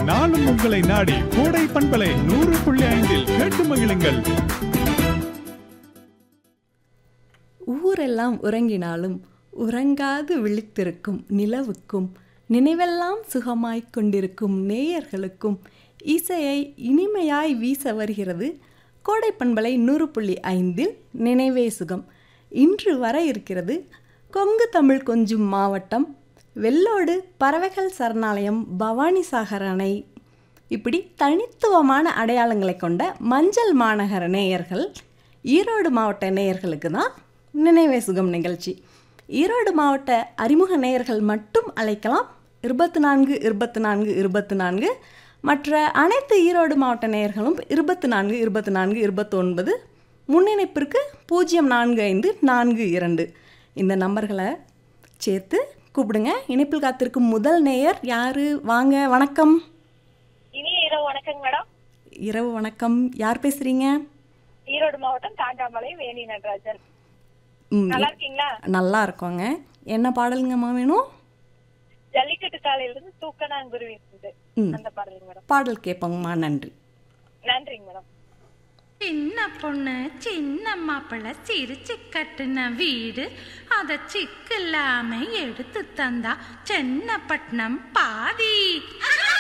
நாளும் உங்களை நாடி கோடை பண்பலை நூறு புள்ளி ஐந்தில் கேட்டு மகிழுங்கள் ஊரெல்லாம் உறங்கினாலும் உறங்காது விழித்திருக்கும் நிலவுக்கும் நினைவெல்லாம் சுகமாய்க் கொண்டிருக்கும் நேயர்களுக்கும் இசையை இனிமையாய் வீச வருகிறது கோடை பண்பலை நூறு புள்ளி ஐந்தில் நினைவே சுகம் இன்று வர இருக்கிறது கொங்கு தமிழ் கொஞ்சும் மாவட்டம் வெள்ளோடு பறவைகள் சரணாலயம் பவானிசாகர் அணை இப்படி தனித்துவமான அடையாளங்களை கொண்ட மஞ்சள் மாநகர நேயர்கள் ஈரோடு மாவட்ட நேயர்களுக்கு தான் நினைவே சுகம் நிகழ்ச்சி ஈரோடு மாவட்ட அறிமுக நேயர்கள் மட்டும் அழைக்கலாம் இருபத்தி நான்கு இருபத்தி நான்கு இருபத்தி நான்கு மற்ற அனைத்து ஈரோடு மாவட்ட நேயர்களும் இருபத்தி நான்கு இருபத்தி நான்கு இருபத்தொன்பது முன்னிணைப்பிற்கு பூஜ்ஜியம் நான்கு ஐந்து நான்கு இரண்டு இந்த நம்பர்களை சேர்த்து கூப்பிடுங்க இணைப்பில் காத்திருக்கும் முதல் நேயர் யாரு வாங்க வணக்கம் இனிய இரவு வணக்கங்க மேடம் இரவு வணக்கம் யார் பேசுறீங்க ஈரோடு மாவட்டம் தாண்டாமலை வேணி நடராஜன் ம், நல்லா இருக்கீங்களா நல்லா இருக்கோங்க என்ன பாடலுங்கம்மா வேணும் ஜல்லிக்கட்டு காலையில இருந்து தூக்கணாங்குருவி இருக்குது ம். அந்த பாடலுங்க மேடம் பாடல் கேட்போங்கம்மா நன்றி நன்றிங்க மேடம் சின்ன பொண்ணு சின்ன மாப்பிள்ள சிரிச்சு கட்டுன வீடு அத சிக்கு இல்லாம எடுத்து தந்தா சென்னப்பட்டினம் பாதி